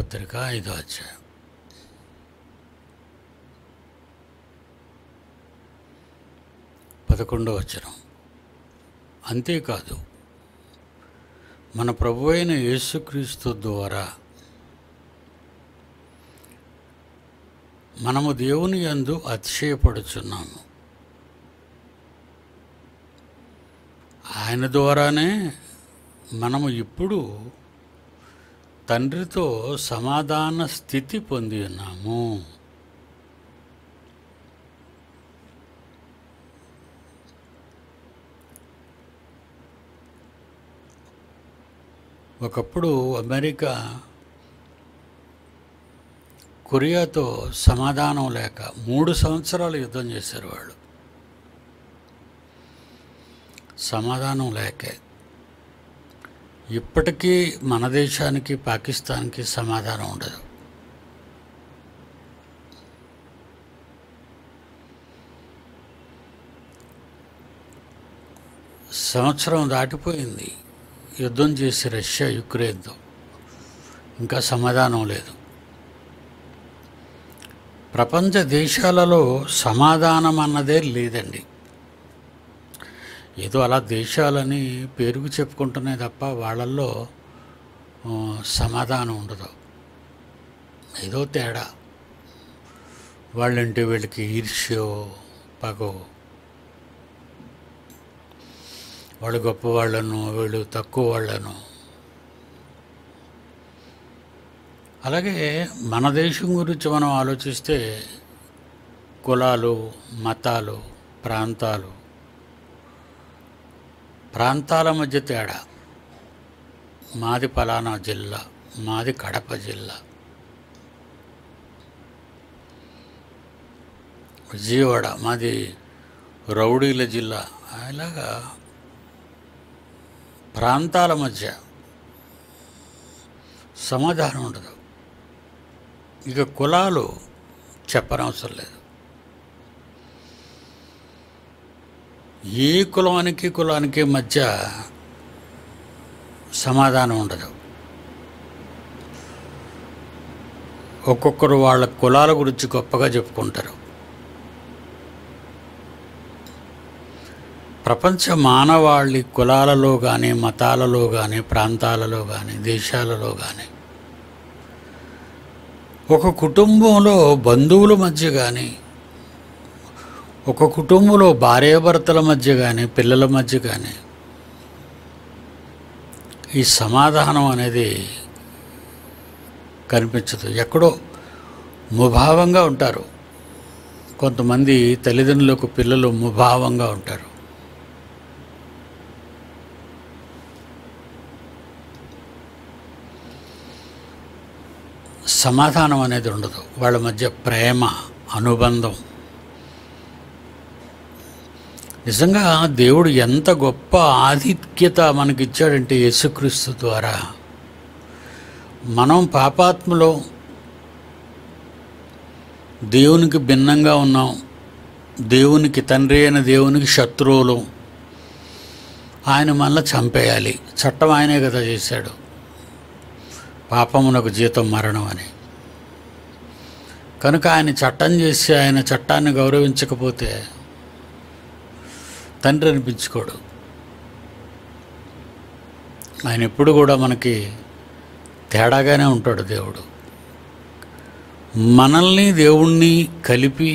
పత్రిక ఐదో అధ్యాయం పదకొండవ వచనం అంతేకాదు మన ప్రభు అయిన యేసుక్రీస్తు ద్వారా మనము దేవుని యందు అతిశయపడుచున్నాము ఆయన ద్వారానే మనము ఇప్పుడు తండ్రితో సమాధాన స్థితి పొంది ఉన్నాము ఒకప్పుడు అమెరికా కొరియాతో సమాధానం లేక మూడు సంవత్సరాలు యుద్ధం చేశారు వాళ్ళు సమాధానం లేకే ఇప్పటికీ మన దేశానికి పాకిస్తాన్కి సమాధానం ఉండదు సంవత్సరం దాటిపోయింది యుద్ధం చేసి రష్యా యుక్రెయిన్తో ఇంకా సమాధానం లేదు ప్రపంచ దేశాలలో సమాధానం అన్నదే లేదండి ఏదో అలా దేశాలని పేరుకు చెప్పుకుంటున్నాయి తప్ప వాళ్ళల్లో ఆ, సమాధానం ఉండదు ఏదో తేడా వాళ్ళంటే వీళ్ళకి ఈర్ష్యో పగో వాళ్ళు గొప్ప వాళ్ళను వీళ్ళు తక్కువ వాళ్ళను అలాగే మన దేశం గురించి మనం ఆలోచిస్తే కులాలు మతాలు ప్రాంతాలు ప్రాంతాల మధ్య తేడా మాది పలానా జిల్లా మాది కడప జిల్లా విజయవాడ మాది రౌడీల జిల్లా ఇలాగా ప్రాంతాల మధ్య సమాధానం ఉండదు ఇక కులాలు చెప్పనవసరం లేదు ఏ కులానికి కులానికి మధ్య సమాధానం ఉండదు ఒక్కొక్కరు వాళ్ళ కులాల గురించి గొప్పగా చెప్పుకుంటారు ప్రపంచ మానవాళి కులాలలో కానీ మతాలలో కానీ ప్రాంతాలలో కానీ దేశాలలో కానీ ఒక కుటుంబంలో బంధువుల మధ్య కానీ ఒక కుటుంబంలో భార్యాభర్తల మధ్య కానీ పిల్లల మధ్య కానీ ఈ సమాధానం అనేది కనిపించదు ఎక్కడో ముభావంగా ఉంటారు కొంతమంది తల్లిదండ్రులకు పిల్లలు ముభావంగా ఉంటారు సమాధానం అనేది ఉండదు వాళ్ళ మధ్య ప్రేమ అనుబంధం నిజంగా దేవుడు ఎంత గొప్ప ఆధిక్యత మనకిచ్చాడంటే యేసుక్రీస్తు ద్వారా మనం పాపాత్మలో దేవునికి భిన్నంగా ఉన్నాం దేవునికి తండ్రి అయిన దేవునికి శత్రువులు ఆయన మనల్ని చంపేయాలి చట్టం ఆయనే కదా చేశాడు పాపమునకు జీతం మరణం అని కనుక ఆయన చట్టం చేసి ఆయన చట్టాన్ని గౌరవించకపోతే తండ్రి అనిపించుకోడు ఆయన ఎప్పుడు కూడా మనకి తేడాగానే ఉంటాడు దేవుడు మనల్ని దేవుణ్ణి కలిపి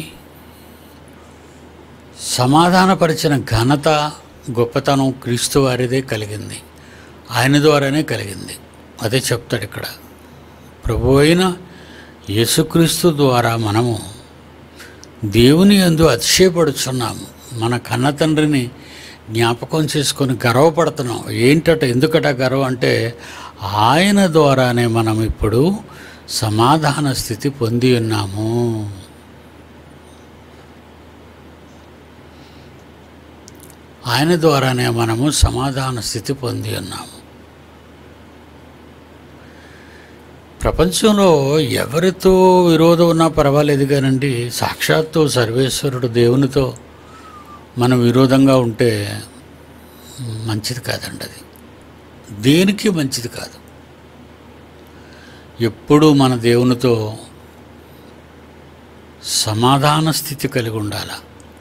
సమాధానపరిచిన ఘనత గొప్పతనం క్రీస్తు వారిదే కలిగింది ఆయన ద్వారానే కలిగింది అదే చెప్తాడు ఇక్కడ ప్రభు అయిన యేసుక్రీస్తు ద్వారా మనము దేవుని యందు అతిశయపడుచున్నాము మన కన్న తండ్రిని జ్ఞాపకం చేసుకొని గర్వపడుతున్నాం ఏంటట ఎందుకట గర్వం అంటే ఆయన ద్వారానే మనం ఇప్పుడు సమాధాన స్థితి పొంది ఉన్నాము ఆయన ద్వారానే మనము సమాధాన స్థితి పొంది ఉన్నాము ప్రపంచంలో ఎవరితో విరోధం ఉన్నా పర్వాలేదు కానండి సాక్షాత్తు సర్వేశ్వరుడు దేవునితో మనం విరోధంగా ఉంటే మంచిది కాదండి అది దేనికి మంచిది కాదు ఎప్పుడూ మన దేవునితో సమాధాన స్థితి కలిగి ఉండాలి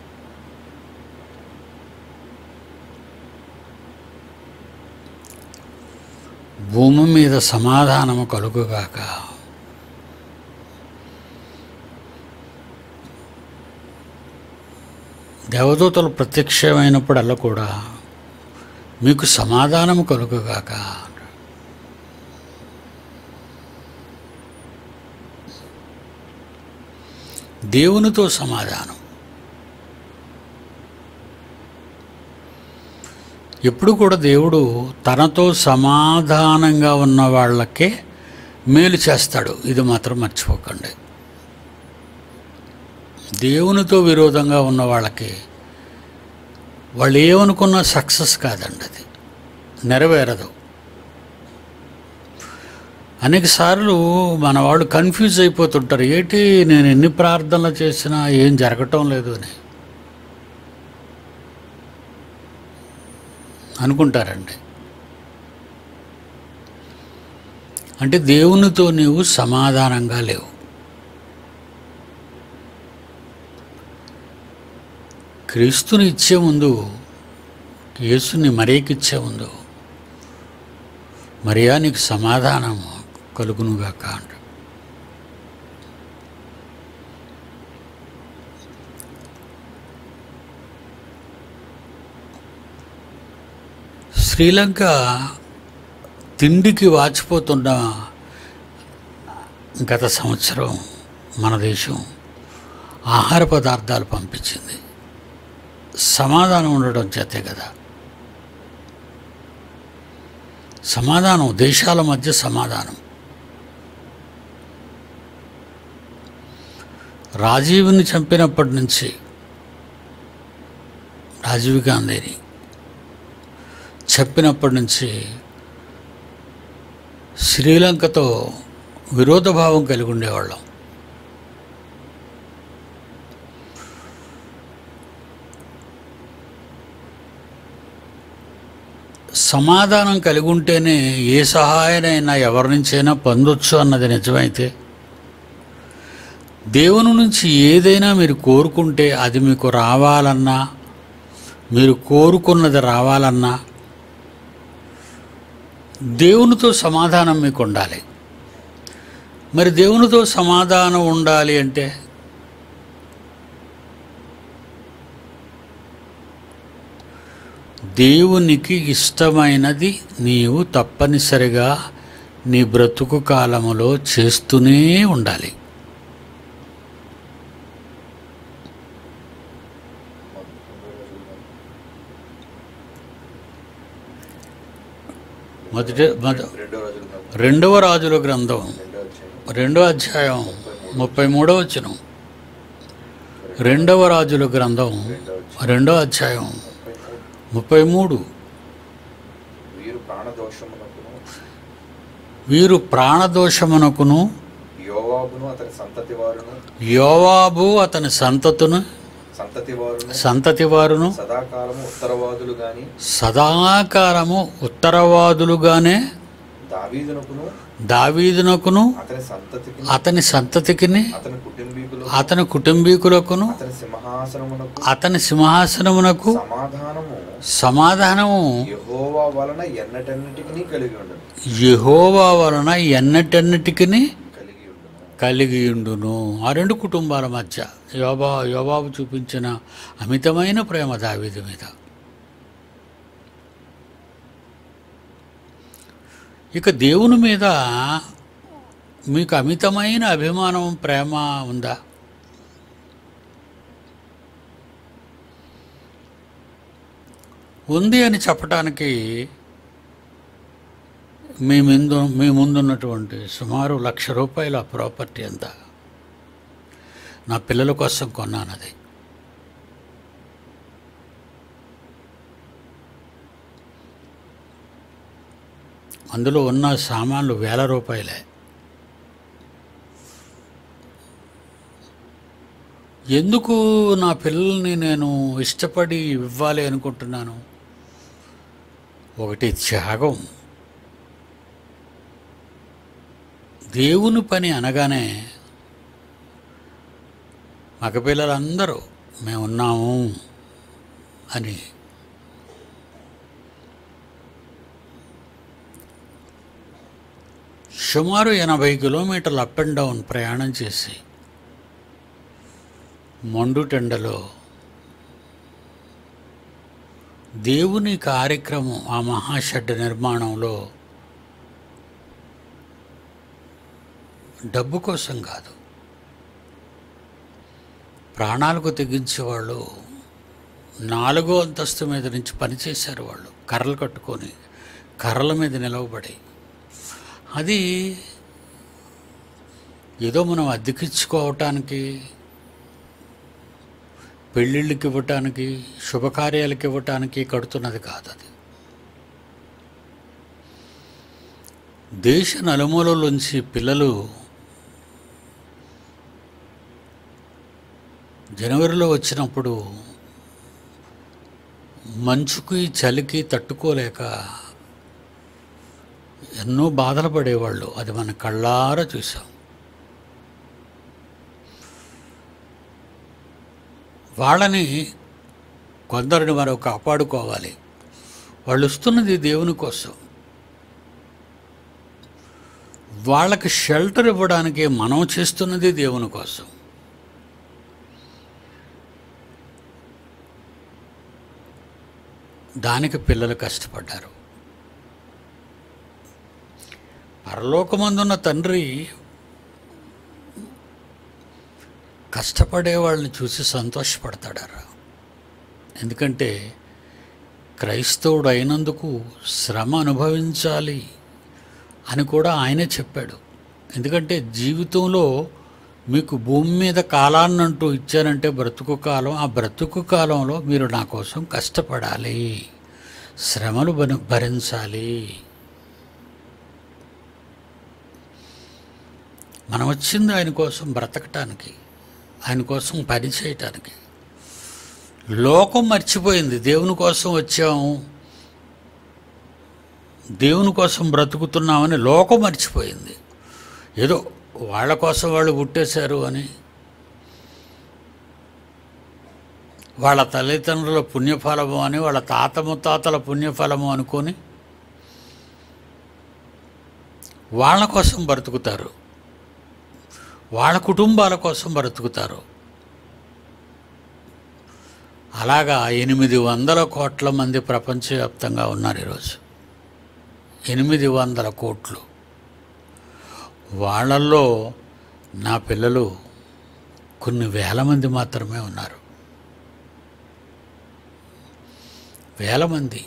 భూమి మీద సమాధానము కలుగుగాక దేవదూతలు ప్రత్యక్షమైనప్పుడల్లా కూడా మీకు సమాధానము కలుగుగాక దేవునితో సమాధానం ఎప్పుడు కూడా దేవుడు తనతో సమాధానంగా ఉన్న వాళ్ళకే మేలు చేస్తాడు ఇది మాత్రం మర్చిపోకండి దేవునితో విరోధంగా ఉన్న వాళ్ళకి వాళ్ళు ఏమనుకున్నా సక్సెస్ కాదండి అది నెరవేరదు అనేక సార్లు మన వాళ్ళు కన్ఫ్యూజ్ అయిపోతుంటారు ఏంటి నేను ఎన్ని ప్రార్థనలు చేసినా ఏం జరగటం లేదు అని అనుకుంటారండి అంటే దేవునితో నీవు సమాధానంగా లేవు క్రీస్తుని ఇచ్చే ముందు యేసుని మరేకిచ్చే ముందు మరియా నీకు సమాధానం కలుగునుగాక అంట శ్రీలంక తిండికి వాచిపోతున్న గత సంవత్సరం మన దేశం ఆహార పదార్థాలు పంపించింది సమాధానం ఉండడం చేతే కదా సమాధానం దేశాల మధ్య సమాధానం రాజీవ్ని చంపినప్పటి నుంచి రాజీవ్ గాంధీని చెప్పినప్పటి నుంచి శ్రీలంకతో విరోధభావం కలిగి ఉండేవాళ్ళం సమాధానం కలిగి ఉంటేనే ఏ సహాయనైనా ఎవరి నుంచైనా పొందొచ్చు అన్నది నిజమైతే దేవుని నుంచి ఏదైనా మీరు కోరుకుంటే అది మీకు రావాలన్నా మీరు కోరుకున్నది రావాలన్నా దేవునితో సమాధానం మీకు ఉండాలి మరి దేవునితో సమాధానం ఉండాలి అంటే దేవునికి ఇష్టమైనది నీవు తప్పనిసరిగా నీ బ్రతుకు కాలములో చేస్తూనే ఉండాలి మొదటి మొద రెండో రోజులు కాదు. రెండవ రాజుల గ్రంథం రెండో అధ్యాయం రెండో అధ్యాయం ముప్పై మూడవ వచనం రెండవ రాజుల గ్రంథం రెండో అధ్యాయం ముప్పై ముప్పై మూడు. మూడు వీరు ప్రాణదోషమునకును వీరు ప్రాణదోషమునకును యోవాబును అతని సంతతి వారును యోవాబు అతని సంతతును సంతతి వారును సంతతి వారును సదాకాలము ఉత్తరవాదులు గాని సదాకారము ఉత్తరవాదులుగానే దావీదునకును దావీదునకును అతని సంతతికి అతని సంతతికిని అతని కుటుంబీకులు అతని కుటుంబీకులకును అతని సింహాసనమునకు అతని సింహాసనమునకు సమాధానము సమాధానము యెహోవా వలన ఎన్నటన్నిటికీ కలిగి ఉండను యెహోవా వలన ఎన్నటన్నిటికి కలిగి ఉండను కలిగియుండును ఆ రెండు కుటుంబాల మధ్య యోబా యోబాబు చూపించిన అమితమైన ప్రేమ దావీదు మీద ఇక దేవుని మీద మీకు అమితమైన అభిమానం ప్రేమ ఉందా ఉంది అని చెప్పటానికి మీ ముందు మీ ముందున్నటువంటి సుమారు లక్ష రూపాయల ప్రాపర్టీ ఎంత నా పిల్లల కోసం కొన్నాను అది అందులో ఉన్న సామాన్లు వేల రూపాయలే ఎందుకు నా పిల్లల్ని నేను ఇష్టపడి ఇవ్వాలి అనుకుంటున్నాను ఒకటి త్యాగం దేవుని పని అనగానే మగపిల్లలందరూ మేమున్నాము అని సుమారు ఎనభై కిలోమీటర్లు అప్ అండ్ డౌన్ ప్రయాణం చేసి మండుటెండలో దేవుని కార్యక్రమం ఆ మహాషెడ్ నిర్మాణంలో డబ్బు కోసం కాదు ప్రాణాలకు తెగించేవాళ్ళు నాలుగో అంతస్తు మీద నుంచి పనిచేశారు వాళ్ళు కర్రలు కట్టుకొని కర్రల మీద నిలవబడి అది ఏదో మనం అద్దెకిచ్చుకోవటానికి పెళ్ళిళ్ళకి ఇవ్వటానికి శుభకార్యాలకు ఇవ్వటానికి కడుతున్నది కాదు అది దేశ నలుమూలలోంచి పిల్లలు జనవరిలో వచ్చినప్పుడు మంచుకి చలికి తట్టుకోలేక ఎన్నో బాధలు పడేవాళ్ళు అది మన కళ్ళారా చూసాం వాళ్ళని కొందరిని మనం కాపాడుకోవాలి వాళ్ళు వస్తున్నది దేవుని కోసం వాళ్ళకి షెల్టర్ ఇవ్వడానికి మనం చేస్తున్నది దేవుని కోసం దానికి పిల్లలు కష్టపడ్డారు పరలోకమందున్న తండ్రి కష్టపడే వాళ్ళని చూసి సంతోషపడతాడారా ఎందుకంటే క్రైస్తవుడు అయినందుకు శ్రమ అనుభవించాలి అని కూడా ఆయనే చెప్పాడు ఎందుకంటే జీవితంలో మీకు భూమి మీద కాలాన్నంటూ ఇచ్చానంటే బ్రతుకు కాలం ఆ బ్రతుకు కాలంలో మీరు నా కోసం కష్టపడాలి శ్రమలు భరి- భరించాలి మనం వచ్చింది ఆయన కోసం బ్రతకటానికి ఆయన కోసం పని చేయటానికి లోకం మర్చిపోయింది దేవుని కోసం వచ్చాము దేవుని కోసం బ్రతుకుతున్నామని లోకం మర్చిపోయింది ఏదో వాళ్ళ కోసం వాళ్ళు పుట్టేశారు అని వాళ్ళ తల్లిదండ్రుల పుణ్యఫలము అని వాళ్ళ తాత ముత్తాతల పుణ్యఫలము అనుకొని వాళ్ళ కోసం బ్రతుకుతారు వాళ్ళ కుటుంబాల కోసం బ్రతుకుతారు అలాగా ఎనిమిది వందల కోట్ల మంది ప్రపంచవ్యాప్తంగా ఉన్నారు ఈరోజు ఎనిమిది వందల కోట్లు వాళ్ళల్లో నా పిల్లలు కొన్ని వేల మంది మాత్రమే ఉన్నారు వేల మంది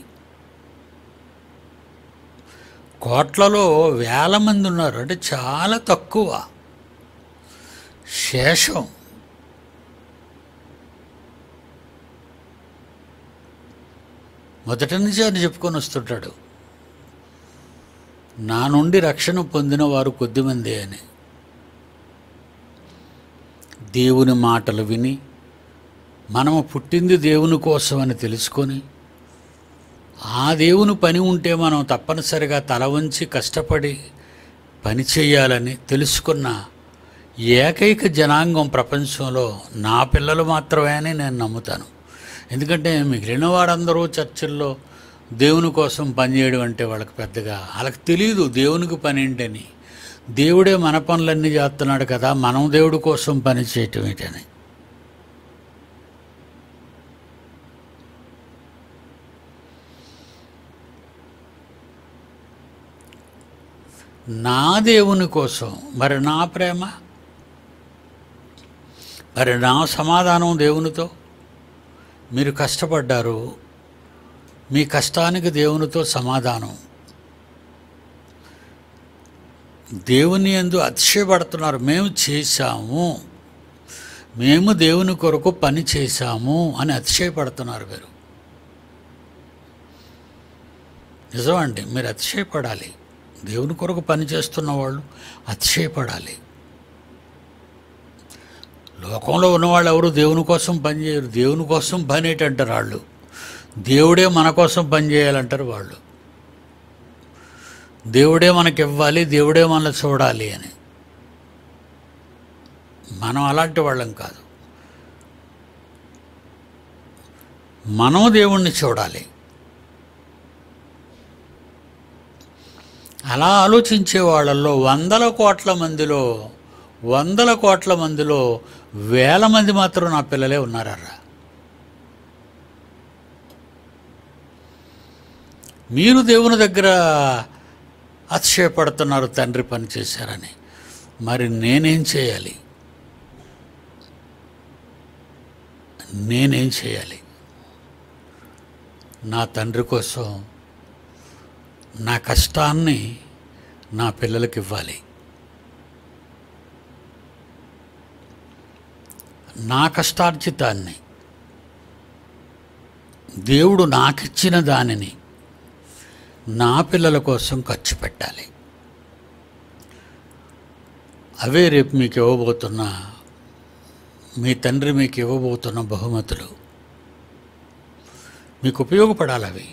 కోట్లలో వేల మంది ఉన్నారు అంటే చాలా తక్కువ శేషం మొదటి నుంచి ఆయన చెప్పుకొని వస్తుంటాడు నా నుండి రక్షణ పొందిన వారు కొద్దిమంది అని దేవుని మాటలు విని మనము పుట్టింది దేవుని కోసం అని తెలుసుకొని ఆ దేవుని పని ఉంటే మనం తప్పనిసరిగా తల వంచి కష్టపడి పని చేయాలని తెలుసుకున్న ఏకైక జనాంగం ప్రపంచంలో నా పిల్లలు మాత్రమే అని నేను నమ్ముతాను ఎందుకంటే మిగిలిన వారందరూ చర్చిల్లో దేవుని కోసం పనిచేయడం అంటే వాళ్ళకి పెద్దగా వాళ్ళకి తెలియదు దేవునికి పని ఏంటని దేవుడే మన పనులన్నీ చేస్తున్నాడు కదా మనం దేవుడి కోసం పని చేయటం ఏంటని నా దేవుని కోసం మరి నా ప్రేమ మరి నా సమాధానం దేవునితో మీరు కష్టపడ్డారు మీ కష్టానికి దేవునితో సమాధానం దేవుని ఎందు అతిశయపడుతున్నారు మేము చేశాము మేము దేవుని కొరకు పని చేశాము అని అతిశయపడుతున్నారు మీరు నిజమండి మీరు అతిశయపడాలి దేవుని కొరకు పని చేస్తున్న వాళ్ళు అతిశయపడాలి లోకంలో ఉన్నవాళ్ళు ఎవరు దేవుని కోసం పని చేయరు దేవుని కోసం పని ఏంటంటారు వాళ్ళు దేవుడే మన కోసం పని చేయాలంటారు వాళ్ళు దేవుడే మనకి ఇవ్వాలి దేవుడే మనల్ని చూడాలి అని మనం అలాంటి వాళ్ళం కాదు మనం దేవుణ్ణి చూడాలి అలా ఆలోచించే వాళ్ళల్లో వందల కోట్ల మందిలో వందల కోట్ల మందిలో వేల మంది మాత్రం నా పిల్లలే ఉన్నారరా మీరు దేవుని దగ్గర అతిశయపడుతున్నారు తండ్రి పని చేశారని మరి నేనేం చేయాలి నేనేం చేయాలి నా తండ్రి కోసం నా కష్టాన్ని నా పిల్లలకి ఇవ్వాలి నా కష్టార్జితాన్ని దేవుడు నాకిచ్చిన దానిని నా పిల్లల కోసం ఖర్చు పెట్టాలి అవే రేపు మీకు ఇవ్వబోతున్న మీ తండ్రి మీకు ఇవ్వబోతున్న బహుమతులు మీకు ఉపయోగపడాలి అవి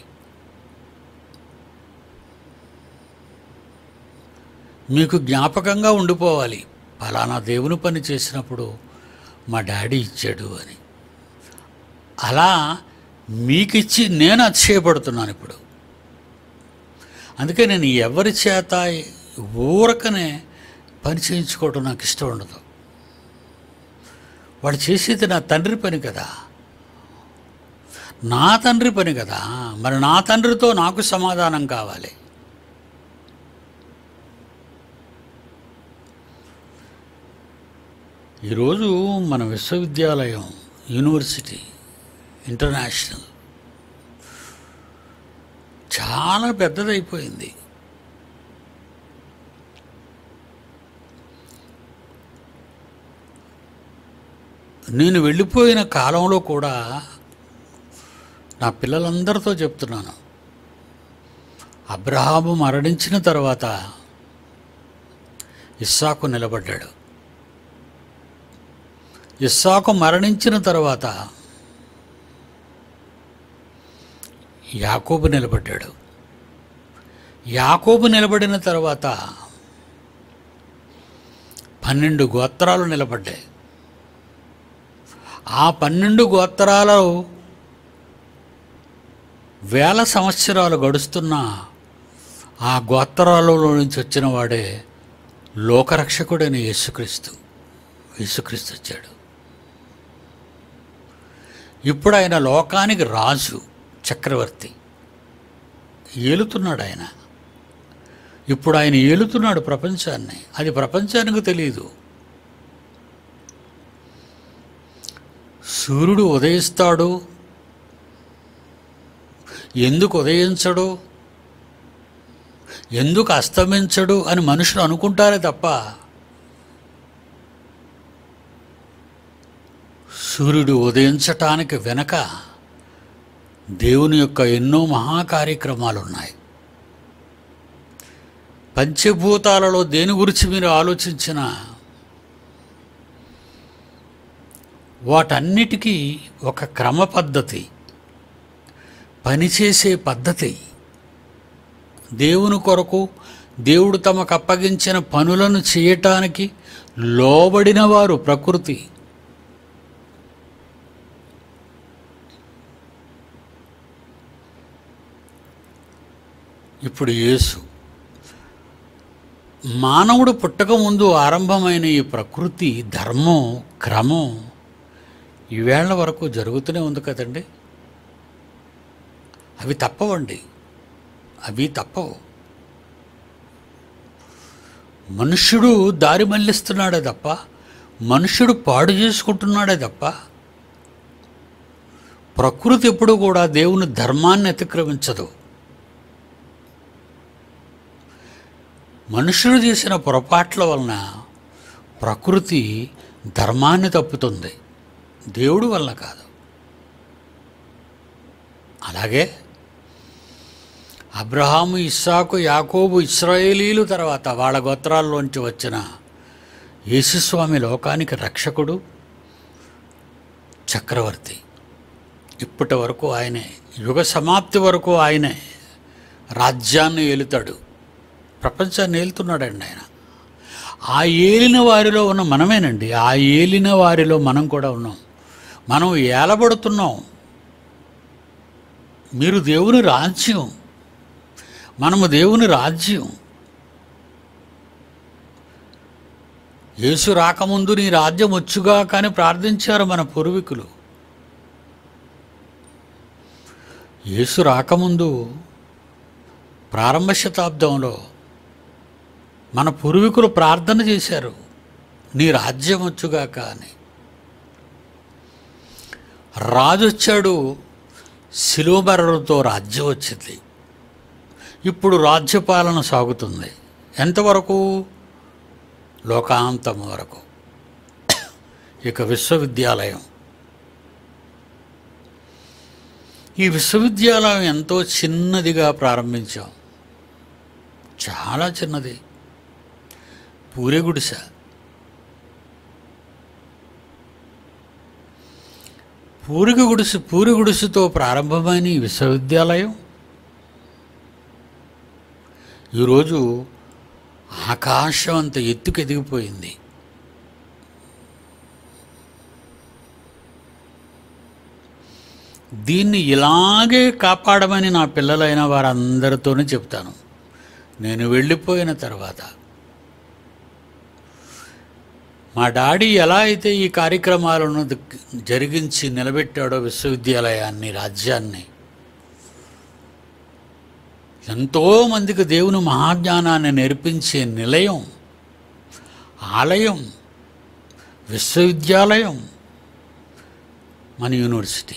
మీకు జ్ఞాపకంగా ఉండిపోవాలి ఫలానా దేవుని పని చేసినప్పుడు మా డాడీ ఇచ్చాడు అని అలా మీకిచ్చి నేను అతిశయపడుతున్నాను ఇప్పుడు అందుకే నేను ఎవరి చేత ఊరకనే పని చేయించుకోవడం నాకు ఇష్టం ఉండదు వాడు చేసేది నా తండ్రి పని కదా నా తండ్రి పని కదా మరి నా తండ్రితో నాకు సమాధానం కావాలి ఈరోజు మన విశ్వవిద్యాలయం యూనివర్సిటీ ఇంటర్నేషనల్ చాలా పెద్దదైపోయింది నేను వెళ్ళిపోయిన కాలంలో కూడా నా పిల్లలందరితో చెప్తున్నాను అబ్రహాము మరణించిన తర్వాత ఇస్సాకు నిలబడ్డాడు ఇస్సాకు మరణించిన తర్వాత యాకోబు నిలబడ్డాడు యాకోబు నిలబడిన తర్వాత పన్నెండు గోత్రాలు నిలబడ్డాయి ఆ పన్నెండు గోత్రాలు వేల సంవత్సరాలు గడుస్తున్న ఆ గోత్రాలలో నుంచి వచ్చిన వాడే లోకరక్షకుడైన యేసుక్రీస్తు యేసుక్రీస్తు వచ్చాడు ఇప్పుడు ఆయన లోకానికి రాజు చక్రవర్తి ఏలుతున్నాడు ఆయన ఇప్పుడు ఆయన ఏలుతున్నాడు ప్రపంచాన్ని అది ప్రపంచానికి తెలియదు సూర్యుడు ఉదయిస్తాడు ఎందుకు ఉదయించడు ఎందుకు అస్తమించడు అని మనుషులు అనుకుంటారే తప్ప సూర్యుడు ఉదయించటానికి వెనక దేవుని యొక్క ఎన్నో మహాకార్యక్రమాలు ఉన్నాయి పంచభూతాలలో దేని గురించి మీరు ఆలోచించిన వాటన్నిటికీ ఒక క్రమ పద్ధతి పనిచేసే పద్ధతి దేవుని కొరకు దేవుడు తమకు అప్పగించిన పనులను చేయటానికి లోబడిన వారు ప్రకృతి ఇప్పుడు యేసు మానవుడు పుట్టక ముందు ఆరంభమైన ఈ ప్రకృతి ధర్మం క్రమం ఈవేళ్ల వరకు జరుగుతూనే ఉంది కదండి అవి తప్పవండి అవి తప్పవు మనుష్యుడు దారి మళ్లిస్తున్నాడే తప్ప మనుష్యుడు పాడు చేసుకుంటున్నాడే తప్ప ప్రకృతి ఎప్పుడు కూడా దేవుని ధర్మాన్ని అతిక్రమించదు మనుషులు చేసిన పొరపాట్ల వలన ప్రకృతి ధర్మాన్ని తప్పుతుంది దేవుడు వల్ల కాదు అలాగే అబ్రహాము ఇస్సాకు యాకోబు ఇస్రాయేలీలు తర్వాత వాళ్ళ గోత్రాల్లోంచి వచ్చిన యేసుస్వామి లోకానికి రక్షకుడు చక్రవర్తి ఇప్పటి వరకు ఆయనే యుగ సమాప్తి వరకు ఆయనే రాజ్యాన్ని ఏలుతాడు ప్రపంచాన్ని ఏలుతున్నాడండి ఆయన ఆ ఏలిన వారిలో ఉన్న మనమేనండి ఆ ఏలిన వారిలో మనం కూడా ఉన్నాం మనం ఏలబడుతున్నాం మీరు దేవుని రాజ్యం మనము దేవుని రాజ్యం యేసు రాకముందు నీ రాజ్యం వచ్చుగా కానీ ప్రార్థించారు మన పూర్వీకులు యేసు రాకముందు ప్రారంభ శతాబ్దంలో మన పూర్వీకులు ప్రార్థన చేశారు నీ రాజ్యం వచ్చుగాక అని రాజు వచ్చాడు శిలువబరలతో రాజ్యం వచ్చింది ఇప్పుడు రాజ్యపాలన సాగుతుంది ఎంతవరకు లోకాంతం వరకు ఇక విశ్వవిద్యాలయం ఈ విశ్వవిద్యాలయం ఎంతో చిన్నదిగా ప్రారంభించాం చాలా చిన్నది పూరే గుడిసె పూరిక గుడిసె పూరి గుడిసెతో ప్రారంభమైన ఈ విశ్వవిద్యాలయం ఈరోజు ఆకాశం అంత ఎత్తుకు ఎదిగిపోయింది దీన్ని ఇలాగే కాపాడమని నా పిల్లలైన వారందరితోనే చెప్తాను నేను వెళ్ళిపోయిన తర్వాత మా డాడీ ఎలా అయితే ఈ కార్యక్రమాలను ద- జరిగించి నిలబెట్టాడో విశ్వవిద్యాలయాన్ని రాజ్యాన్ని ఎంతోమందికి దేవుని మహాజ్ఞానాన్ని నేర్పించే నిలయం ఆలయం విశ్వవిద్యాలయం మన యూనివర్సిటీ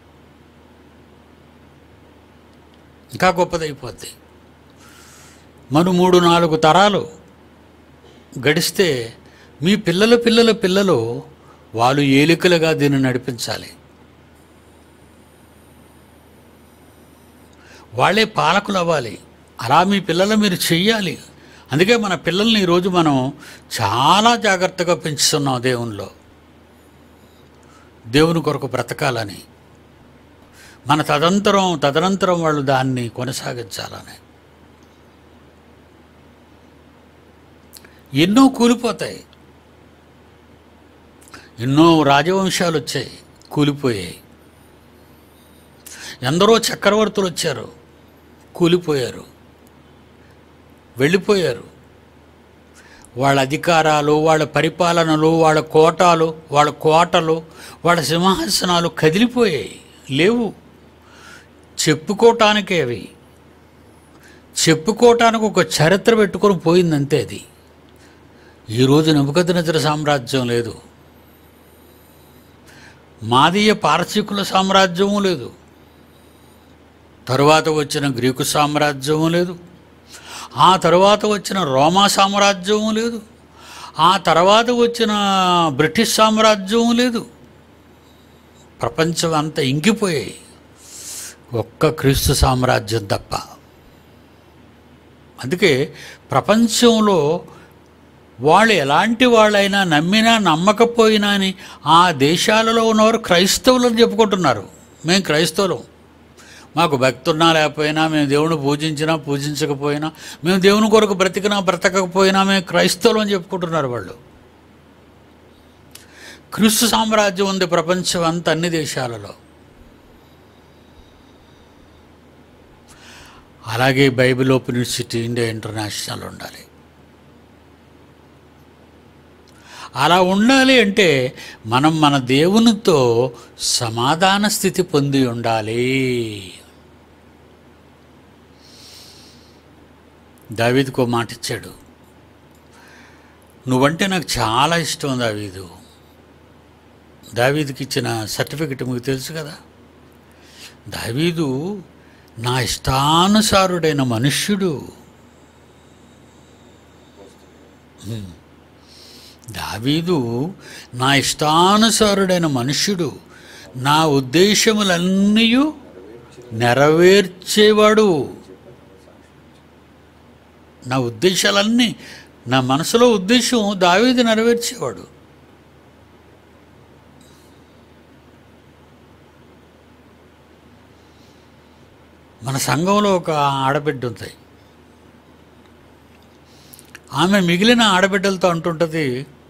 ఇంకా గొప్పదైపోద్ది మన మూడు నాలుగు తరాలు గడిస్తే మీ పిల్లల పిల్లల పిల్లలు వాళ్ళు ఏలికలుగా దీన్ని నడిపించాలి వాళ్ళే పాలకులు అవ్వాలి అలా మీ పిల్లలు మీరు చెయ్యాలి అందుకే మన పిల్లల్ని ఈరోజు మనం చాలా జాగ్రత్తగా పెంచుతున్నాం దేవునిలో దేవుని కొరకు బ్రతకాలని మన తదంతరం తదనంతరం వాళ్ళు దాన్ని కొనసాగించాలని ఎన్నో కూలిపోతాయి ఎన్నో రాజవంశాలు వచ్చాయి కూలిపోయాయి ఎందరో చక్రవర్తులు వచ్చారు కూలిపోయారు వెళ్ళిపోయారు వాళ్ళ అధికారాలు వాళ్ళ పరిపాలనలు వాళ్ళ కోటాలు వాళ్ళ కోటలు వాళ్ళ సింహాసనాలు కదిలిపోయాయి లేవు చెప్పుకోవటానికే అవి చెప్పుకోవటానికి ఒక చరిత్ర పెట్టుకొని పోయిందంతే అది ఈరోజు నబుకద్నజర సామ్రాజ్యం లేదు మాదీయ పారసీకుల సామ్రాజ్యము లేదు తరువాత వచ్చిన గ్రీకు సామ్రాజ్యము లేదు ఆ తరువాత వచ్చిన రోమా సామ్రాజ్యము లేదు ఆ తర్వాత వచ్చిన బ్రిటిష్ సామ్రాజ్యము లేదు ప్రపంచం అంతా ఇంకిపోయాయి ఒక్క క్రీస్తు సామ్రాజ్యం తప్ప అందుకే ప్రపంచంలో వాళ్ళు ఎలాంటి వాళ్ళైనా నమ్మినా నమ్మకపోయినా అని ఆ దేశాలలో ఉన్నవారు క్రైస్తవులని చెప్పుకుంటున్నారు మేము క్రైస్తవులం మాకు భక్తి ఉన్నా లేకపోయినా మేము దేవుని పూజించినా పూజించకపోయినా మేము దేవుని కొరకు బ్రతికినా బ్రతకకపోయినా మేము క్రైస్తవులు అని చెప్పుకుంటున్నారు వాళ్ళు క్రీస్తు సామ్రాజ్యం ఉంది ప్రపంచం అంతా అన్ని దేశాలలో అలాగే Bible open university India international ఉండాలి అలా ఉండాలి అంటే మనం మన దేవునితో సమాధాన స్థితి పొంది ఉండాలి దావీదుకో మాట ఇచ్చాడు నువ్వంటే నాకు చాలా ఇష్టం దావీదు దావీదుకి ఇచ్చిన సర్టిఫికెట్ మీకు తెలుసు కదా దావీదు నా ఇష్టానుసారుడైన మనుష్యుడు హ్మ్. దావీదు నా ఇష్టానుసారుడైన మనుష్యుడు నా ఉద్దేశములన్నీ నెరవేర్చేవాడు నా ఉద్దేశాలన్నీ నా మనసులో ఉద్దేశం దావీదు నెరవేర్చేవాడు మన సంఘంలో ఒక ఆడబిడ్డ ఉంది ఆమె మిగిలిన ఆడబిడ్డలతో అంటుంటుంది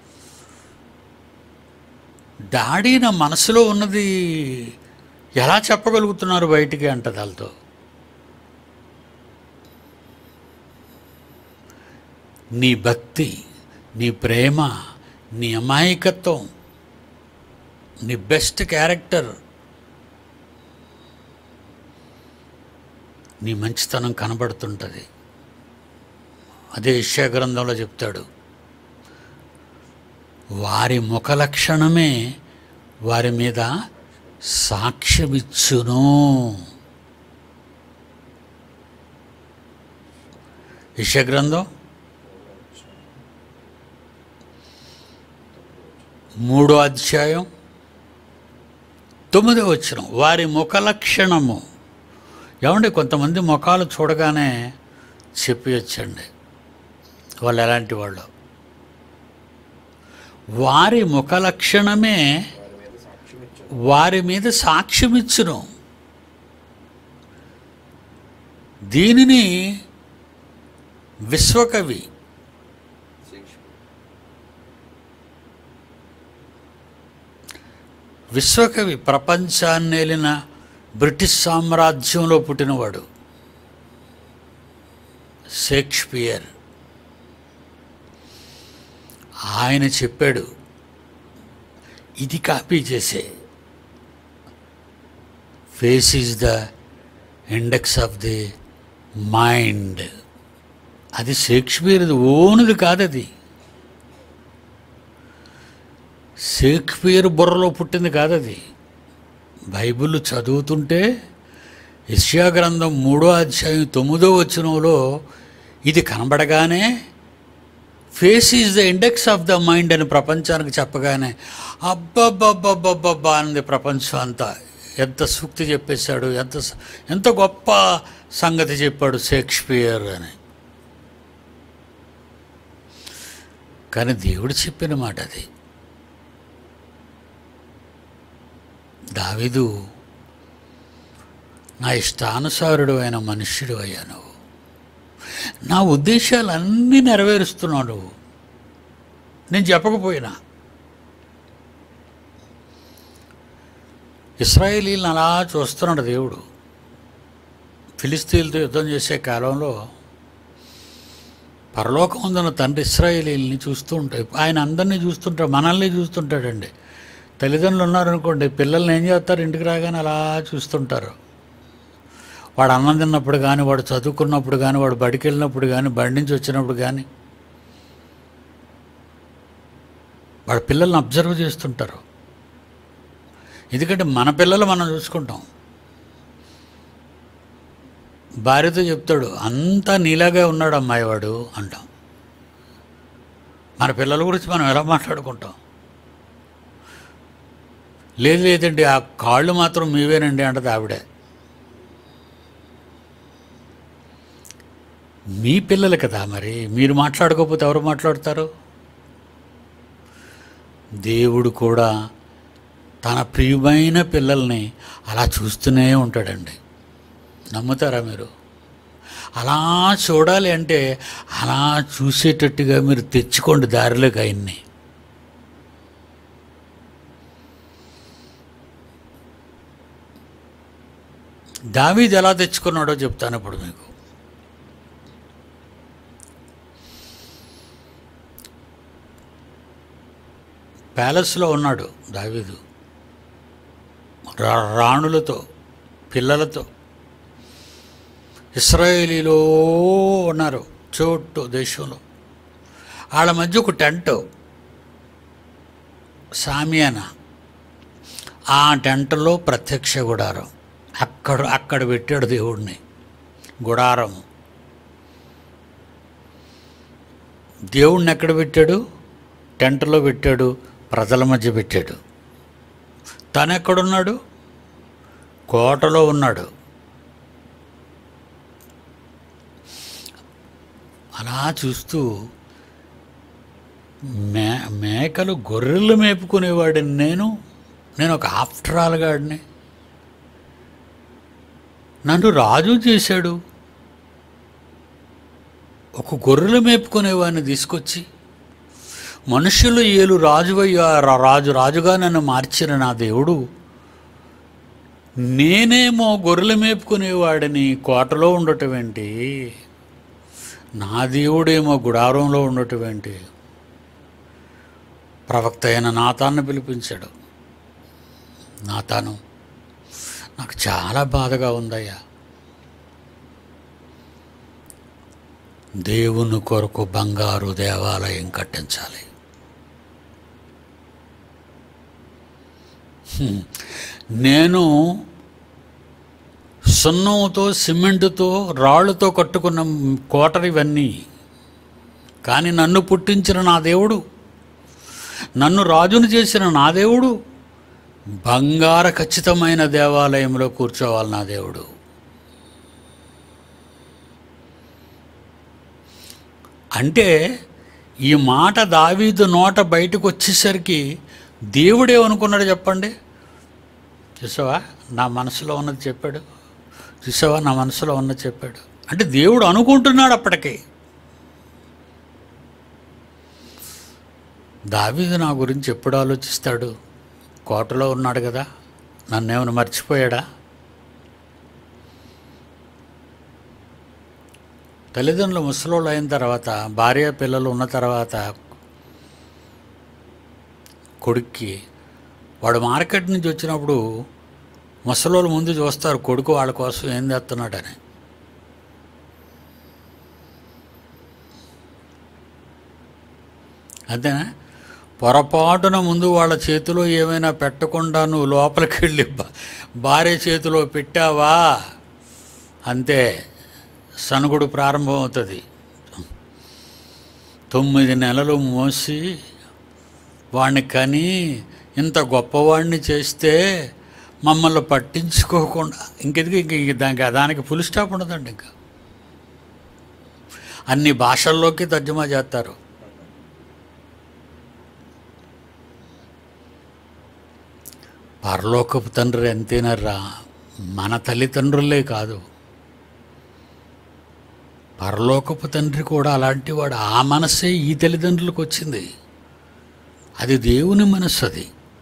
డాడీ నా మనసులో ఉన్నది ఎలా చెప్పగలుగుతున్నారు బయటికి అంటది వాళ్ళతో నీ భక్తి నీ ప్రేమ నీ అమాయకత్వం నీ బెస్ట్ క్యారెక్టర్ నీ మంచితనం కనబడుతుంటుంది అదే యెషయా గ్రంథంలో చెప్తాడు వారి ముఖ లక్షణమే వారి మీద సాక్ష్యమిచ్చును యెషయా గ్రంథం మూడో అధ్యాయం తొమ్మిదో వచ్చిన వారి ముఖ లక్షణము ఏమండి కొంతమంది ముఖాలు చూడగానే చెప్పియచ్చండి వాళ్ళు ఎలాంటి వాళ్ళు వారి ముఖ లక్షణమే వారి మీద సాక్ష్యం ఇచ్చు వారి మీద సాక్ష్యమిచ్చును దీనిని విశ్వకవి శిక్ష విశ్వకవి ప్రపంచాన్నేలిన బ్రిటిష్ సామ్రాజ్యంలో పుట్టినవాడు షేక్స్పియర్ ఆయన చెప్పాడు ఇది కాపీ చేసే face is the index of the mind అది షేక్స్పియర్ది ఓనుది కాదది షేక్స్పియర్ బుర్రలో పుట్టింది కాదది బైబిల్ చదువుతుంటే యెషయా గ్రంథం మూడో అధ్యాయం తొమ్మిదో వచనంలో ఇది కనబడగానే face is the index of the mind అని ప్రపంచానికి చెప్పగానే అబ్బబ్బబ్బబ్బబ్బబ్బా అన్నది ప్రపంచం అంతా ఎంత సూక్తి చెప్పేశాడు ఎంత స- ఎంత గొప్ప సంగతి చెప్పాడు షేక్స్పియర్ అని కానీ దేవుడు చెప్పిన మాట అది దావిదు నా ఇష్టానుసారుడు అయిన మనుష్యుడు అయ్యా నువ్వు నా ఉద్దేశాలన్నీ నెరవేరుస్తున్నావు నువ్వు నేను చెప్పకపోయినా ఇస్రాయేలీలను అలా చూస్తున్నాడు దేవుడు ఫిలిస్తీన్లతో యుద్ధం చేసే కాలంలో పరలోకం ఉందన్న తండ్రి ఇస్రాయేలీల్ని చూస్తూ ఉంటాయి ఆయన అందరినీ చూస్తుంటాడు మనల్ని చూస్తుంటాడండి తల్లిదండ్రులు ఉన్నారనుకోండి పిల్లల్ని ఏం చేస్తారు ఇంటికి రాగానే అలా చూస్తుంటారు వాడు అన్నం తిన్నప్పుడు కానీ వాడు చదువుకున్నప్పుడు కానీ వాడు బడికి వెళ్ళినప్పుడు కానీ బడి నుంచి వచ్చినప్పుడు కానీ వాడు పిల్లల్ని అబ్జర్వ్ చేస్తుంటారు ఎందుకంటే మన పిల్లలు మనం చూసుకుంటాం భార్యతో చెప్తాడు అంతా నీలాగే ఉన్నాడు అమ్మాయి వాడు అంటాం మన పిల్లల గురించి మనం ఎలా మాట్లాడుకుంటాం లేదు లేదండి ఆ కాళ్ళు మాత్రం మీవేనండి అంటది ఆవిడే మీ పిల్లలు కదా మరి మీరు మాట్లాడుకోకపోతే ఎవరు మాట్లాడతారు దేవుడు కూడా తన ప్రియమైన పిల్లల్ని అలా చూస్తూనే ఉంటాడండి నమ్ముతారా మీరు అలా చూడాలి అంటే అలా చూసేటట్టుగా మీరు తెచ్చుకోండి దారిలోకి ఆయన్ని దావీది ఎలా తెచ్చుకున్నాడో చెప్తాను ఇప్పుడు మీకు ప్యాలెస్లో ఉన్నాడు దావీదు రా- రాణులతో పిల్లలతో ఇస్రాయేలీలో ఉన్నారు చోటు దేశంలో వాళ్ళ మధ్య ఒక టెంట్ సామియానా ఆ టెంట్లో ప్రత్యక్ష గుడారం అక్కడ అక్కడ పెట్టాడు దేవుడిని గుడారం దేవుణ్ణి ఎక్కడ పెట్టాడు టెంట్లో పెట్టాడు ప్రజల మధ్య పెట్టాడు తను ఎక్కడున్నాడు కోటలో ఉన్నాడు అలా చూస్తూ మే మేకలు గొర్రెలు మేపుకునేవాడిని నేను నేను ఒక ఆఫ్టర్ ఆల్ గాడిని నన్ను రాజు చేశాడు ఒక గొర్రెలు మేపుకునేవాడిని తీసుకొచ్చి మనుషులు ఏలు రాజువయ్యా రా- రాజు రాజుగా నన్ను మార్చిన నా దేవుడు నేనేమో గొర్రెలు మేపుకునేవాడిని కోటలో ఉండటం ఏంటి నా దేవుడేమో గుడారంలో ఉండటం ఏంటి ప్రవక్త అయిన నాతాన్ని పిలిపించాడు నాతాను నాకు చాలా బాధగా ఉందయ్యా దేవుని కొరకు బంగారు దేవాలయం కట్టించాలి హ్మ్. నేను సున్నంతో సిమెంటుతో రాళ్ళతో కట్టుకున్న కోటలు ఇవన్నీ కానీ నన్ను పుట్టించిన నా దేవుడు నన్ను రాజును చేసిన నా దేవుడు బంగార ఖచ్చితమైన దేవాలయంలో కూర్చోవాలి నా దేవుడు అంటే ఈ మాట దావీదు నోట బయటకు వచ్చేసరికి దేవుడేమనుకున్నాడు చెప్పండి చూసావా నా మనసులో ఉన్నది చెప్పాడు చూసావా నా మనసులో ఉన్నది చెప్పాడు అంటే దేవుడు అనుకుంటున్నాడు అప్పటికే దావీదు నా గురించి ఎప్పుడు ఆలోచిస్తాడు కోటలో ఉన్నాడు కదా నన్నేమైనా మర్చిపోయాడా తల్లిదండ్రులు ముసలోళ్ళు అయిన తర్వాత భార్య పిల్లలు ఉన్న తర్వాత కొడుక్కి వాడు మార్కెట్ నుంచి వచ్చినప్పుడు ముసలోళ్ళు ముందు చూస్తారు కొడుకు వాళ్ళ కోసం ఏం తెస్తున్నాడని అంతేనా పొరపాటున ముందు వాళ్ళ చేతిలో ఏమైనా పెట్టకుండా నువ్వు లోపలికి వెళ్ళి భా- భార్య చేతిలో పెట్టావా అంతే సనుగుడు ప్రారంభమవుతుంది తొమ్మిది నెలలు మోసి వాడిని కని ఇంత గొప్పవాడిని చేస్తే మమ్మల్ని పట్టించుకోకుండా ఇంకెందుకు ఇంక ఇంక దానికి దానికి ఫుల్ స్టాప్ ఉండదండి ఇంకా అన్ని భాషల్లోకి తర్జుమా చేస్తారు పరలోకపు తండ్రి ఎంతేనర్రా మన తల్లిదండ్రులే కాదు పరలోకపు తండ్రి కూడా అలాంటి వాడు ఆ మనసే ఈ తల్లిదండ్రులకు వచ్చింది అది దేవుని మనస్సు అది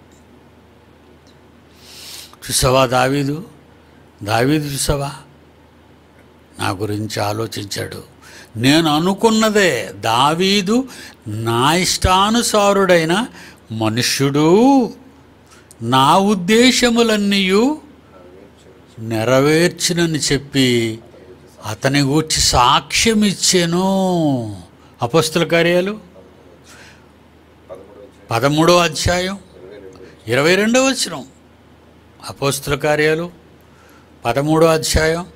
చూసావా దావీదు దావీదు చూసావా నా గురించి ఆలోచించాడు నేను అనుకున్నదే దావీదు నా ఇష్టానుసారుడైన మనుష్యుడు నా ఉద్దేశములన్నీయు నెరవేర్చునని చెప్పి అతని గూర్చి సాక్ష్యం ఇచ్చాను అపస్తుల కార్యాలు పదమూడు పదమూడో వచ్చిన అధ్యాయం ఇరవై ఇరవై రెండు రెండో వచ్చిన అపోస్తుల కార్యాలు పదమూడో అధ్యాయం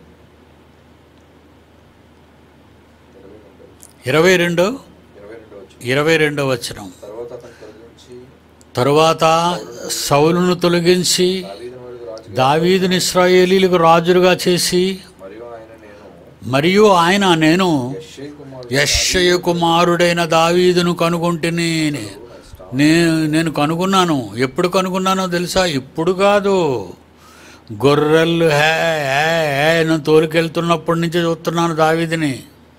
ఇరవై రెండు ఇరవై రెండు ఇరవై రెండు వచ్చిన ఇరవై రెండో వచనం తర్వాత అతను తొలగించి తరువాత సౌలును తొలగించి దావీదు మరియు రాజుగా దావీదుని ఇస్రాయేలీలకు రాజులుగా చేసి మరియు ఆయన నేను మరియు ఆయన నేను యెషయా కుమారుడు యశ్షయ కుమారుడైన దావీదును కనుగొంటిని నేను నేను కనుగొన్నాను ఎప్పుడు కనుగొన్నానో తెలుసా ఇప్పుడు కాదు గొర్రెలు హే హే హే నేను తోలుకెళ్తున్నప్పటి నుంచి చూస్తున్నాను దావీదిని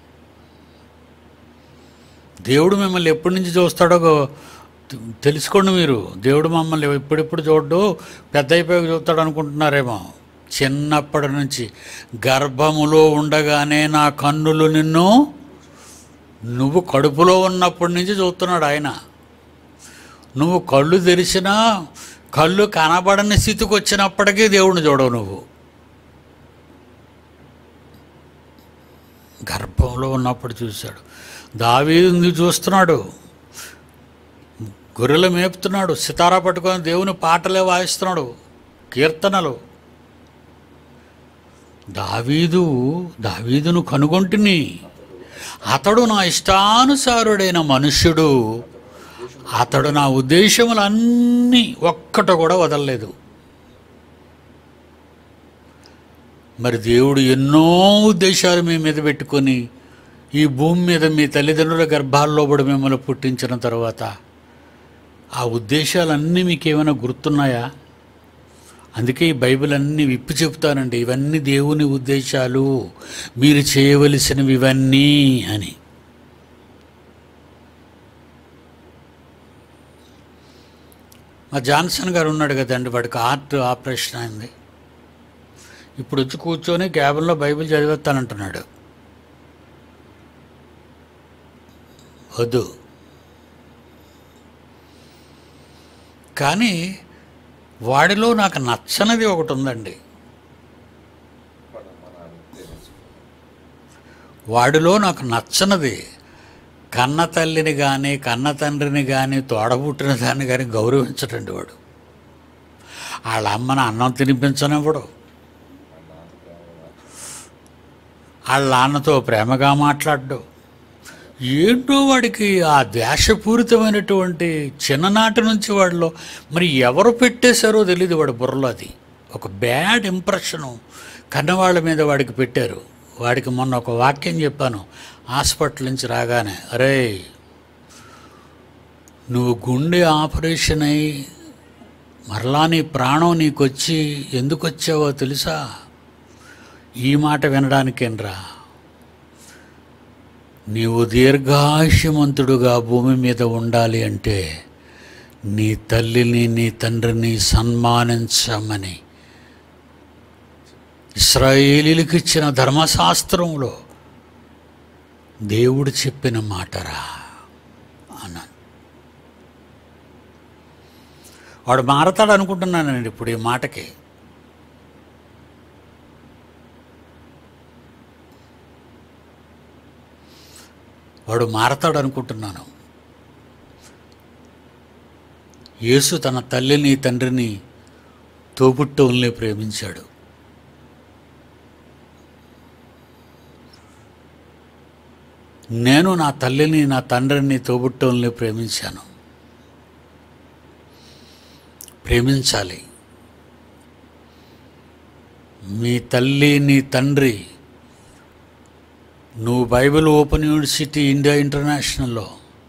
దేవుడు మిమ్మల్ని ఎప్పటి నుంచి చూస్తాడో గో- తె- తెలుసుకోండి మీరు దేవుడు మమ్మల్ని ఎప్పుడెప్పుడు చూడ్డు పెద్ద అయిపోయాక చూస్తాడు అనుకుంటున్నారేమో చిన్నప్పటి నుంచి గర్భములో ఉండగానే నా కన్నులు నిన్ను నువ్వు కడుపులో ఉన్నప్పటి నుంచి చూస్తున్నాడు ఆయన నువ్వు కళ్ళు తెరిచినా కళ్ళు కనబడని స్థితికి వచ్చినప్పటికీ దేవుడిని చూడవు నువ్వు గర్భంలో ఉన్నప్పుడు చూశాడు దావీదుని చూస్తున్నాడు గొర్రెలు మేపుతున్నాడు సితారా పట్టుకొని దేవుని పాటలే వాయిస్తున్నాడు కీర్తనలు దావీదు దావీదును కనుగొంటిని అతడు నా ఇష్టానుసారుడైన మనుష్యుడు అతడు నా ఉద్దేశములన్నీ ఒక్కట కూడా వదలలేదు మరి దేవుడు ఎన్నో ఉద్దేశాలు మీ మీద పెట్టుకొని ఈ భూమి మీద మీ తల్లిదండ్రుల గర్భాల్లో కూడా మిమ్మల్ని పుట్టించిన తర్వాత ఆ ఉద్దేశాలన్నీ మీకు ఏమైనా గుర్తున్నాయా అందుకే ఈ బైబిల్ అన్నీ విప్పి చెప్తానండి ఇవన్నీ దేవుని ఉద్దేశాలు మీరు చేయవలసినవి ఇవన్నీ అని మా జాన్సన్ గారు ఉన్నాడు కదండి వాడికి హార్ట్ ఆపరేషన్ అయింది ఇప్పుడు వచ్చి కూర్చొని క్యాబిన్లో బైబిల్ చదివేస్తానంటున్నాడు వద్దు కానీ వాడిలో నాకు నచ్చనిది ఒకటి ఉందండి వాడిలో నాకు నచ్చనిది కన్న తల్లిని కానీ కన్న తండ్రిని కానీ తోడబుట్టిన దాన్ని కానీ గౌరవించటండి వాడు వాళ్ళ అమ్మని అన్నం తినిపించనివ్వడు వాళ్ళ నాన్నతో ప్రేమగా మాట్లాడ్డు ఏంటో వాడికి ఆ ద్వేషపూరితమైనటువంటి చిన్ననాటి నుంచి వాడిలో మరి ఎవరు పెట్టేశారో తెలియదు వాడి బుర్రలో అది ఒక బ్యాడ్ ఇంప్రెషను కన్నవాళ్ళ మీద వాడికి పెట్టారు వాడికి మొన్న ఒక వాక్యం చెప్పాను హాస్పిటల్ నుంచి రాగానే అరే నువ్వు గుండె ఆపరేషన్ అయి మరలా నీ ప్రాణం నీకొచ్చి ఎందుకు వచ్చావో తెలుసా ఈ మాట వినడానికేనరా నీవు దీర్ఘాయుష్యమంతుడుగా భూమి మీద ఉండాలి అంటే నీ తల్లిని నీ తండ్రిని సన్మానించమని ఇస్రాయేలీలకు ఇచ్చిన ధర్మశాస్త్రంలో దేవుడు చెప్పిన మాటరా అన్నాను వాడు మారతాడు అనుకుంటున్నానండి ఇప్పుడు ఈ మాటకి వాడు మారతాడు అనుకుంటున్నాను యేసు తన తల్లిని తండ్రిని తోబుట్టవుల్ని ప్రేమించాడు నేను నా తల్లిని నా తండ్రిని తోబుట్టవుల్ని ప్రేమించాను ప్రేమించాలి మీ తల్లి నీ తండ్రి నువ్వు బైబిల్ ఓపెన్ యూనివర్సిటీ ఇండియా ఇంటర్నేషనల్లో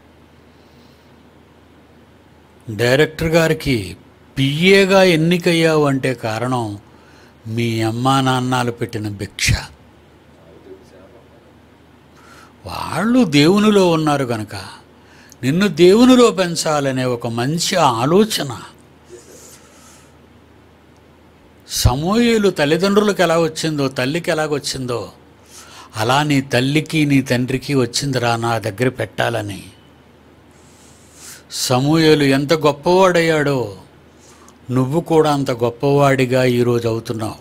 డైరెక్టర్ గారికి పిఏగా ఎన్నికయ్యావు అంటే కారణం మీ అమ్మా నాన్నలు పెట్టిన భిక్ష వాళ్ళు దేవునిలో ఉన్నారు కనుక నిన్ను దేవునిలో పెంచాలనే ఒక మంచి ఆలోచన సమూహలు తల్లిదండ్రులకు ఎలా వచ్చిందో తల్లికి ఎలాగొచ్చిందో అలా నీ తల్లికి నీ తండ్రికి వచ్చిందిరా నా దగ్గర పెట్టాలని సమూహలు ఎంత గొప్పవాడయ్యాడో నువ్వు కూడా అంత గొప్పవాడిగా ఈరోజు అవుతున్నావు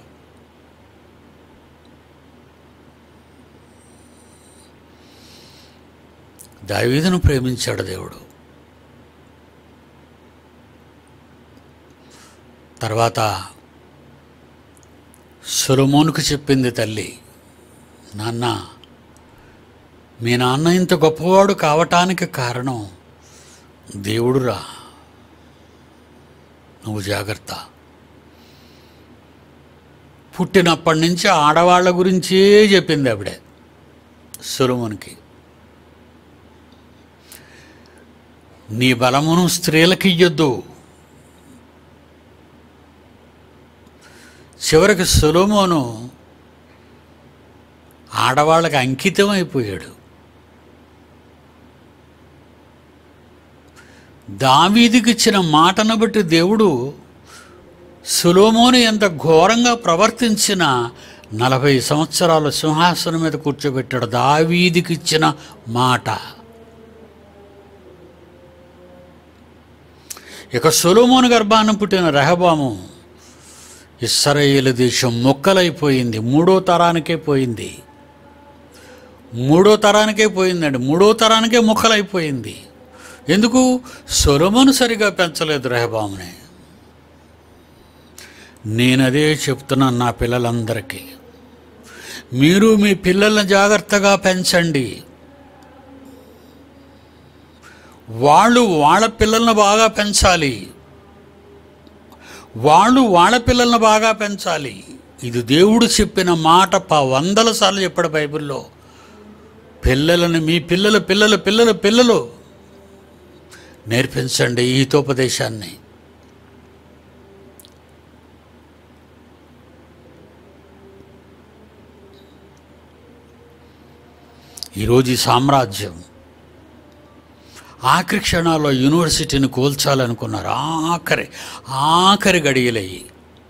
దావీదును ప్రేమించాడు దేవుడు తర్వాత సొలమోనుకు చెప్పింది తల్లి నాన్న మీ నాన్న ఇంత గొప్పవాడు కావటానికి కారణం దేవుడురా నువ్వు జాగ్రత్త పుట్టినప్పటి నుంచి ఆడవాళ్ళ గురించే చెప్పింది ఆవిడే సులమునికి నీ బలమును స్త్రీలకు ఇయ్యొద్దు చివరికి సులోమోను ఆడవాళ్ళకి అంకితం అయిపోయాడు దావీదికి ఇచ్చిన మాటను బట్టి దేవుడు సులోమోను ఎంత ఘోరంగా ప్రవర్తించిన నలభై సంవత్సరాల సింహాసనం మీద కూర్చోబెట్టాడు దావీదికి ఇచ్చిన మాట ఇక సొలోమోను గర్భాన పుట్టిన రెహబాము ఇస్రాయేల్ దేశం మొక్కలైపోయింది మూడో తరానికే పోయింది మూడో తరానికే పోయిందండి మూడో తరానికే మొక్కలైపోయింది ఎందుకు సొలమును సరిగా పెంచలేదు రెహబాముని నేనదే చెప్తున్నాను నా పిల్లలందరికీ మీరు మీ పిల్లల్ని జాగ్రత్తగా పెంచండి వాళ్ళు వాళ్ళ పిల్లల్ని బాగా పెంచాలి వాళ్ళు వాళ్ళ పిల్లల్ని బాగా పెంచాలి ఇది దేవుడు చెప్పిన మాట ప వందల సార్లు చెప్పాడు బైబిల్లో పిల్లలని మీ పిల్లల పిల్లల పిల్లల పిల్లలు నేర్పించండి ఈ హితోపదేశాన్ని ఈరోజు ఈ సామ్రాజ్యం ఆఖరి క్షణాల్లో యూనివర్సిటీని కూల్చాలనుకున్నారు ఆఖరి ఆఖరి గడియలయ్యి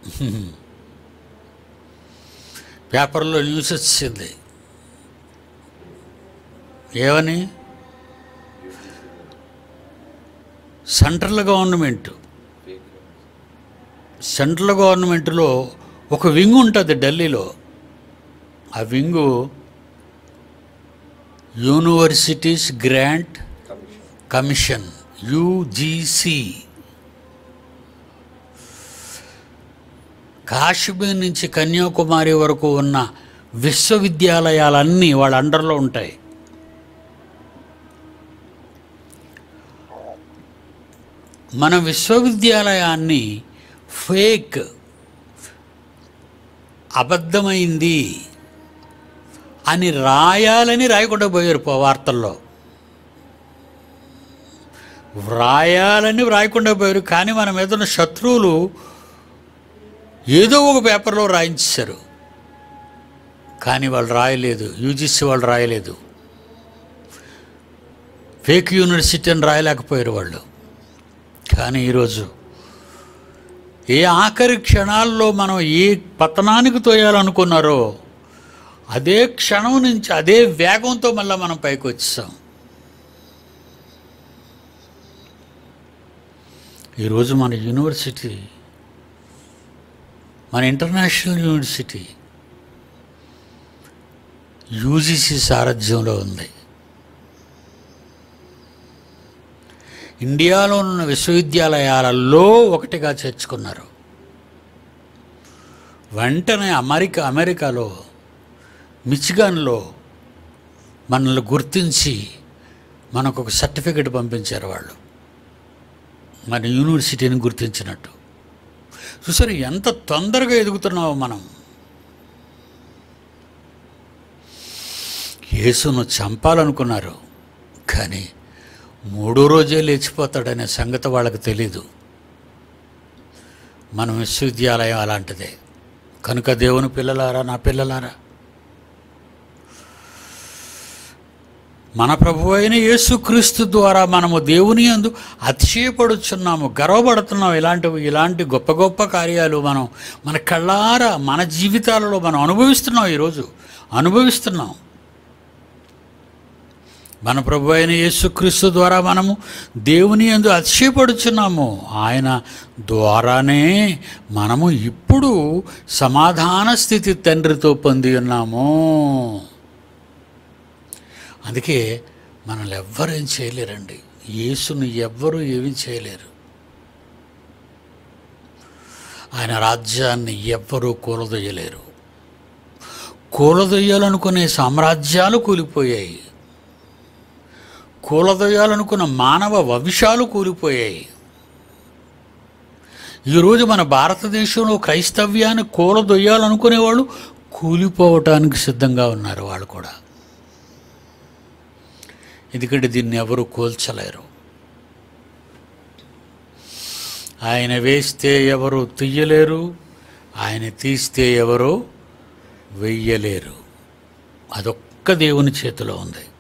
పేపర్లో న్యూస్ వచ్చింది ఏమని సెంట్రల్ గవర్నమెంట్ ఫేక్ సెంట్రల్ గవర్నమెంట్లో ఒక వింగ్ ఉంటుంది ఢిల్లీలో ఆ wing universities grant commission commission UGC Kashmir నుంచి కన్యాకుమారి వరకు ఉన్న విశ్వవిద్యాలయాలన్నీ వాళ్ళ అండర్లో ఉంటాయి మన విశ్వవిద్యాలయాన్ని ఫేక్ అబద్ధమైంది అని రాయాలని రాయకుండా పోయారు పో వార్తల్లో వ్రాయాలని వ్రాయకుండా పోయారు కానీ మన మీద ఉన్న శత్రువులు ఏదో ఒక పేపర్లో రాయించారు కానీ వాళ్ళు రాయలేదు యూజీసీ వాళ్ళు రాయలేదు ఫేక్ యూనివర్సిటీ అని రాయలేకపోయారు వాళ్ళు కానీ ఈరోజు ఏ ఆఖరి క్షణాల్లో మనం ఏ పతనానికి తోయాలనుకున్నారో అదే క్షణం నుంచి అదే వేగంతో మళ్ళీ మనం పైకి వచ్చాం ఈరోజు మన యూనివర్సిటీ మన ఇంటర్నేషనల్ యూనివర్సిటీ యూజీసీ సారథ్యంలో ఉంది ఇండియాలో ఉన్న విశ్వవిద్యాలయాలలో ఒకటిగా చేర్చుకున్నారు వెంటనే అమెరికా అమెరికాలో మిచిగాన్లో మనల్ని గుర్తించి మనకు ఒక సర్టిఫికెట్ పంపించారు వాళ్ళు మన యూనివర్సిటీని గుర్తించినట్టు చూసారు ఎంత తొందరగా ఎదుగుతున్నామో మనం యేసును చంపాలనుకున్నారు కానీ మూడో రోజే లేచిపోతాడనే సంగతి వాళ్ళకి తెలీదు మన విశ్వవిద్యాలయం అలాంటిదే కనుక దేవుని పిల్లలారా నా పిల్లలారా మన ప్రభు అయిన యేసుక్రీస్తు ద్వారా మనము దేవుని అందు అతిశయపడుచున్నాము గర్వపడుతున్నాం ఇలాంటివి ఇలాంటి గొప్ప గొప్ప కార్యాలు మనం మన కళ్ళారా మన జీవితాలలో మనం అనుభవిస్తున్నాం ఈరోజు అనుభవిస్తున్నాం మన ప్రభు అయిన యేసుక్రీస్తు ద్వారా మనము దేవుని యందు అతిశయపడుచున్నాము ఆయన ద్వారానే మనము ఇప్పుడు సమాధాన స్థితి తండ్రితో పొంది ఉన్నాము అందుకే మనల్ని ఎవ్వరు ఏం చేయలేరండి యేసుని ఎవ్వరూ ఏమీ చేయలేరు ఆయన రాజ్యాన్ని ఎవ్వరూ కూలదొయ్యలేరు కూలదొయ్యాలనుకునే సామ్రాజ్యాలు కూలిపోయాయి కూలదొయ్యాలనుకున్న మానవ వంశాలు కూలిపోయాయి ఈరోజు మన భారతదేశంలో క్రైస్తవ్యాన్ని కూలదొయ్యాలనుకునే వాళ్ళు కూలిపోవటానికి సిద్ధంగా ఉన్నారు వాళ్ళు కూడా ఎందుకంటే దీన్ని ఎవరు కోల్చలేరు ఆయన వేస్తే ఎవరు తీయలేరు ఆయన తీస్తే ఎవరు వెయ్యలేరు అదొక్క దేవుని చేతిలో ఉంది